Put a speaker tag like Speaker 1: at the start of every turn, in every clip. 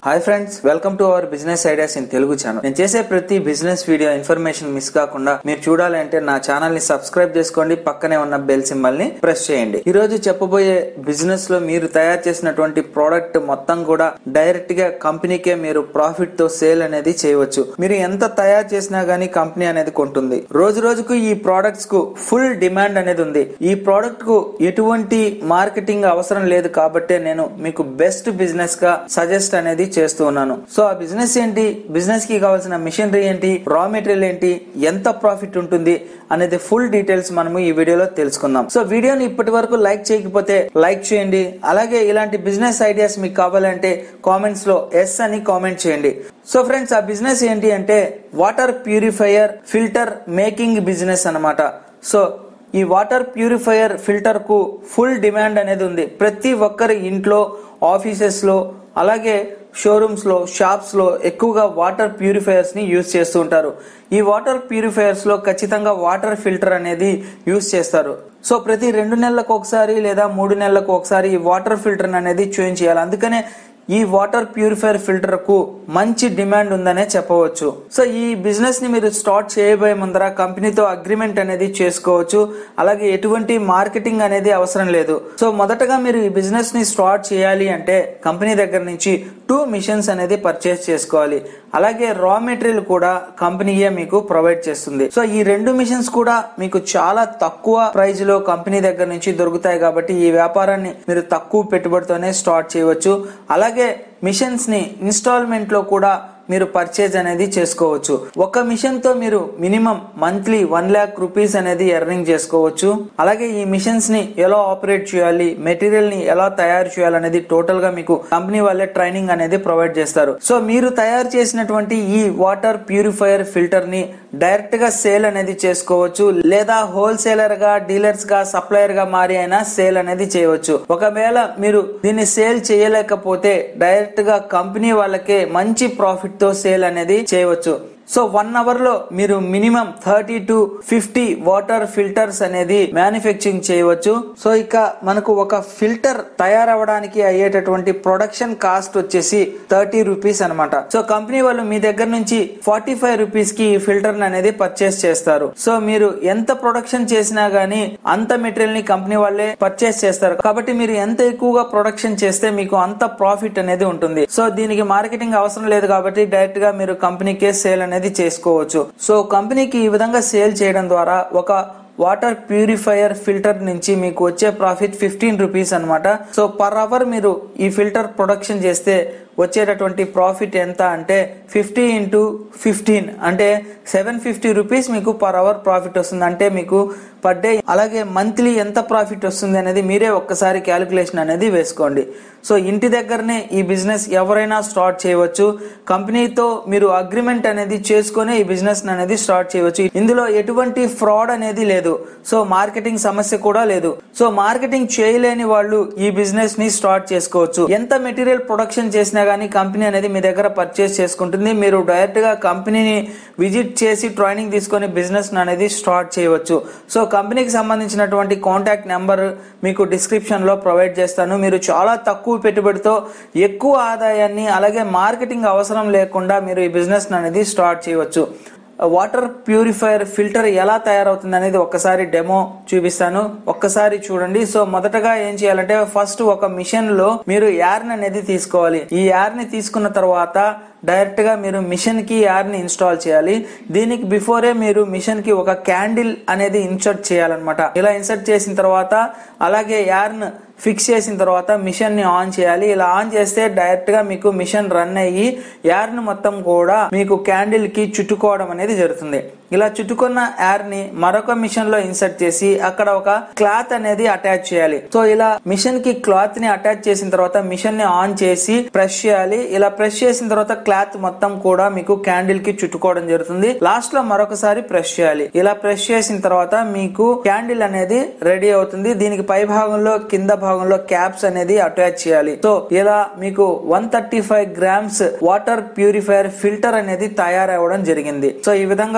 Speaker 1: hi friends welcome to our business ideas in Telugu channel నేను చేసే ప్రతి బిజినెస్ వీడియో ఇన్ఫర్మేషన్ మిస్ కాకుండా మీరు చూడాలి అంటే నా ఛానల్ ని సబ్స్క్రైబ్ చేసుకోండి పక్కనే ఉన్న బెల్ సింబల్ ని ప్రెస్ చేయండి ఈ రోజు చెప్పబోయే బిజినెస్ లో మీరు తయారు చేసినటువంటి ప్రోడక్ట్ మొత్తం కూడా డైరెక్ట్ గా కంపెనీకే మీరు ప్రాఫిట్ తో సేల్ అనేది చేయవచ్చు మీరు ఎంత తయారు చేసినా గానీ కంపెనీ అనేది కొంటుంది రోజు రోజుకు ఈ ప్రోడక్ట్స్ కు ఫుల్ డిమాండ్ అనేది ఉంది ఈ ప్రోడక్ట్ కు ఎటువంటి మార్కెటింగ్ అవసరం లేదు కాబట్టే నేను మీకు బెస్ట్ బిజినెస్ గా సజెస్ట్ అనేది చేస్తూ ఉన్నాను సో ఆ బిజినెస్ ఏంటి బిజినెస్ కి కావాల్సిన మిషనరీ ఏంటి రా మెటీరియల్ ఏంటి ఎంత ప్రాఫిట్ ఉంటుంది అనేది ఫుల్ డీటెయిల్స్ మనము ఈ వీడియోలో తెలుసుకుందాం సో వీడియోని ఇప్పటి వరకు లైక్ చేయకపోతే లైక్ చేయండి అలాగే ఇలాంటి బిజినెస్ ఐడియాస్ మీకు కావాలంటే కామెంట్స్ లో ఎస్ అని కామెంట్ చేయండి సో ఫ్రెండ్స్ ఆ బిజినెస్ ఏంటి అంటే water purifier filter making business అన్నమాట సో ఈ వాటర్ ప్యూరిఫైయర్ ఫిల్టర్ కు ఫుల్ డిమాండ్ అనేది ఉంది ప్రతి ఒక్కరి ఇంట్లో ఆఫీసెస్ లో అలాగే షోరూమ్స్ లో షాప్స్ లో ఎక్కువగా వాటర్ ప్యూరిఫైయర్స్ ని యూజ్ చేస్తూ ఉంటారు ఈ వాటర్ ప్యూరిఫైయర్స్ లో ఖచ్చితంగా వాటర్ ఫిల్టర్ అనేది యూజ్ చేస్తారు సో ప్రతి రెండు నెలలకు ఒకసారి లేదా మూడు నెలలకు ఒకసారి ఈ వాటర్ ఫిల్టర్ అనేది చేంజ్ చేయాలి అందుకనే ఈ వాటర్ ప్యూరిఫైయర్ ఫిల్టర్ కు మంచి డిమాండ్ ఉందనే చెప్పవచ్చు సో ఈ బిజినెస్ ని మీరు స్టార్ట్ చేయబోయే ముందర కంపెనీతో అగ్రిమెంట్ అనేది చేసుకోవచ్చు అలాగే ఎటువంటి మార్కెటింగ్ అనేది అవసరం లేదు సో మొదటగా మీరు ఈ బిజినెస్ ని స్టార్ట్ చేయాలి అంటే కంపెనీ దగ్గర నుంచి టూ మిషన్స్ అనేది పర్చేస్ చేసుకోవాలి అలాగే రా మెటీరియల్ కూడా కంపెనీయే మీకు ప్రొవైడ్ చేస్తుంది సో ఈ రెండు మిషన్స్ కూడా మీకు చాలా తక్కువ ప్రైస్ లో కంపెనీ దగ్గర నుంచి దొరుకుతాయి కాబట్టి ఈ వ్యాపారాన్ని మీరు తక్కువ పెట్టుబడితోనే స్టార్ట్ చేయవచ్చు అలాగే మిషన్స్ ని ఇన్స్టాల్మెంట్ లో కూడా మీరు పర్చేజ్ అనేది చేసుకోవచ్చు ఒక మిషన్ తో మీరు minimum monthly one lakh rupees అనేది ఎర్నింగ్ చేసుకోవచ్చు అలాగే ఈ మిషన్స్ ని ఎలా ఆపరేట్ చేయాలి మెటీరియల్ ని ఎలా తయారు చేయాలనేది టోటల్ గా మీకు కంపెనీ వాళ్ళే ట్రైనింగ్ అనేది ప్రొవైడ్ చేస్తారు సో మీరు తయారు చేసినటువంటి ఈ వాటర్ ప్యూరిఫైయర్ ఫిల్టర్ ని డైరెక్ట్ గా సేల్ అనేది చేసుకోవచ్చు లేదా హోల్సేలర్ గా డీలర్స్ గా సప్లయర్ గా మారి అయినా సేల్ అనేది చేయవచ్చు ఒకవేళ మీరు దీన్ని సేల్ చేయలేకపోతే డైరెక్ట్ గా కంపెనీ వాళ్ళకే మంచి ప్రాఫిట్ తో సేల్ అనేది చేయవచ్చు సో వన్ అవర్ లో మీరు minimum thirty to fifty water filters అనేది మ్యానుఫ్యాక్చరింగ్ చేయవచ్చు సో ఇక మనకు ఒక ఫిల్టర్ తయారవడానికి అయ్యేటటువంటి ప్రొడక్షన్ కాస్ట్ వచ్చేసి థర్టీ రూపీస్ అనమాట సో కంపెనీ వాళ్ళు మీ దగ్గర నుంచి ఫార్టీ ఫైవ్ రూపీస్ కి ఈ ఫిల్టర్ అనేది పర్చేస్ చేస్తారు సో మీరు ఎంత ప్రొడక్షన్ చేసినా గానీ అంత మెటీరియల్ ని కంపెనీ వాళ్ళే పర్చేస్ చేస్తారు కాబట్టి మీరు ఎంత ఎక్కువగా ప్రొడక్షన్ చేస్తే మీకు అంత ప్రాఫిట్ అనేది ఉంటుంది సో దీనికి మార్కెటింగ్ అవసరం లేదు కాబట్టి డైరెక్ట్ గా మీరు కంపెనీకే సేల్ అనేది చేసుకోవచ్చు సో కంపెనీకి ఈ విధంగా సేల్ చేయడం ద్వారా ఒక వాటర్ ప్యూరిఫైయర్ ఫిల్టర్ నుంచి మీకు వచ్చే ప్రాఫిట్ ఫిఫ్టీన్ రూపీస్ అనమాట సో పర్ అవర్ మీరు ఈ ఫిల్టర్ ప్రొడక్షన్ చేస్తే వచ్చేటటువంటి ప్రాఫిట్ ఎంత అంటే ఫిఫ్టీ ఇంటూ ఫిఫ్టీన్ అంటే సెవెన్ ఫిఫ్టీ రూపీస్ మీకు పర్ అవర్ ప్రాఫిట్ వస్తుంది అంటే మీకు పర్ డే అలాగే మంత్లీ ఎంత ప్రాఫిట్ వస్తుంది అనేది మీరే ఒక్కసారి క్యాలిక్యులేషన్ అనేది వేసుకోండి సో ఇంటి దగ్గరనే ఈ బిజినెస్ ఎవరైనా స్టార్ట్ చేయవచ్చు కంపెనీతో మీరు అగ్రిమెంట్ అనేది చేసుకుని ఈ బిజినెస్ అనేది స్టార్ట్ చేయవచ్చు ఇందులో ఎటువంటి ఫ్రాడ్ అనేది లేదు సో మార్కెటింగ్ సమస్య కూడా లేదు సో మార్కెటింగ్ చేయలేని వాళ్ళు ఈ బిజినెస్ ని స్టార్ట్ చేసుకోవచ్చు ఎంత మెటీరియల్ ప్రొడక్షన్ చేసినా గానీ కంపెనీ అనేది మీ దగ్గర పర్చేస్ చేసుకుంటుంది మీరు డైరెక్ట్ గా కంపెనీని విజిట్ చేసి ట్రైనింగ్ తీసుకొని బిజినెస్ అనేది స్టార్ట్ చేయవచ్చు సో కంపెనీకి సంబంధించినటువంటి కాంటాక్ట్ నెంబర్ మీకు డిస్క్రిప్షన్ లో ప్రొవైడ్ చేస్తాను మీరు చాలా తక్కువ పెట్టుబడితో ఎక్కువ ఆదాయాన్ని అలాగే మార్కెటింగ్ అవసరం లేకుండా మీరు ఈ బిజినెస్ అనేది స్టార్ట్ చేయవచ్చు వాటర్ ప్యూరిఫైయర్ ఫిల్టర్ ఎలా తయారవుతుంది అనేది ఒక్కసారి డెమో చూపిస్తాను ఒక్కసారి చూడండి సో మొదటగా ఏం చేయాలంటే ఫస్ట్ ఒక మిషన్ లో మీరు యార్ అనేది తీసుకోవాలి ఈ యార్ ని తీసుకున్న తర్వాత డైరెక్ట్ గా మీరు మిషన్ కి యార్ ని ఇన్స్టాల్ చేయాలి దీనికి బిఫోరే మీరు మిషన్ కి ఒక క్యాండిల్ అనేది ఇన్సర్ట్ చేయాలన్నమాట ఇలా ఇన్సర్ట్ చేసిన తర్వాత అలాగే యార్ ను ఫిక్స్ చేసిన తర్వాత మిషన్ ని ఆన్ చేయాలి ఇలా ఆన్ చేస్తే డైరెక్ట్ గా మీకు మిషన్ రన్ అయ్యి యార్ ని మొత్తం కూడా మీకు క్యాండిల్ కి చుట్టుకోవడం అనేది జరుగుతుంది ఇలా చుట్టుకున్న యార్ ని మరొక మిషన్ లో ఇన్సర్ట్ చేసి అక్కడ ఒక క్లాత్ అనేది అటాచ్ చేయాలి సో ఇలా మిషన్ కి క్లాత్ ని అటాచ్ చేసిన తర్వాత మిషన్ ని ఆన్ చేసి ప్రెస్ చేయాలి ఇలా ప్రెస్ చేసిన తర్వాత క్లాత్ మొత్తం కూడా మీకు క్యాండిల్ కి చుట్టుకోవడం జరుగుతుంది లాస్ట్ లో మరొకసారి ప్రెస్ చేయాలి ఇలా ప్రెస్ చేసిన తర్వాత మీకు క్యాండిల్ అనేది రెడీ అవుతుంది దీనికి పై భాగంలో కింద భాగంలో క్యాప్స్ అనేది అటాచ్ చేయాలి సో ఇలా మీకు one thirty five grams water purifier filter అనేది తయారవడం జరిగింది సో ఈ విధంగా మీరు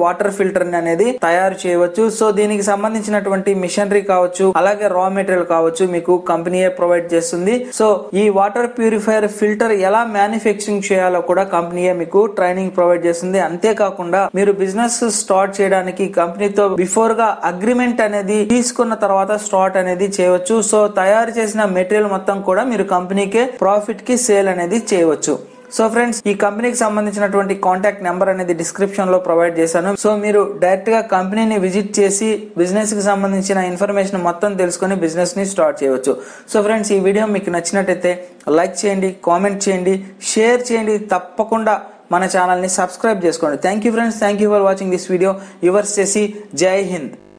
Speaker 1: వాటర్ ఫిల్టర్ అనేది తయారు చేయవచ్చు సో దీనికి సంబంధించినటువంటి మిషనరీ కావచ్చు అలాగే రా మెటీరియల్ కావచ్చు మీకు కంపెనీయే ప్రొవైడ్ చేస్తుంది సో ఈ వాటర్ ప్యూరిఫైయర్ ఫిల్టర్ ఎలా మ్యానుఫ్యాక్చరింగ్ చేయాలో కూడా కంపెనీయే మీకు ట్రైనింగ్ ప్రొవైడ్ చేస్తుంది అంతేకాకుండా మీరు బిజినెస్ స్టార్ట్ చేయడానికి కంపెనీతో బిఫోర్ గా అగ్రిమెంట్ అనేది తీసుకున్న తర్వాత స్టార్ట్ అనేది చేయవచ్చు సో తయారు చేసిన మెటీరియల్ మొత్తం కూడా మీరు కంపెనీకే ప్రాఫిట్ కి సేల్ అనేది చేయవచ్చు సో ఫ్రెండ్స్ ఈ కంపెనీకి సంబంధించినటువంటి కాంటాక్ట్ నెంబర్ అనేది డిస్క్రిప్షన్ లో ప్రొవైడ్ చేశాను సో మీరు డైరెక్ట్ గా కంపెనీని విజిట్ చేసి బిజినెస్ కి సంబంధించిన ఇన్ఫర్మేషన్ మొత్తం తెలుసుకొని బిజినెస్ ని స్టార్ట్ చేయవచ్చు సో ఫ్రెండ్స్ ఈ వీడియో మీకు నచ్చినట్టయితే లైక్ చేయండి కామెంట్ చేయండి షేర్ చేయండి తప్పకుండా మన ఛానల్ ని సబ్స్క్రైబ్ చేసుకోండి thank you friends thank you for watching this video యువర్స్ చేసి జై హింద్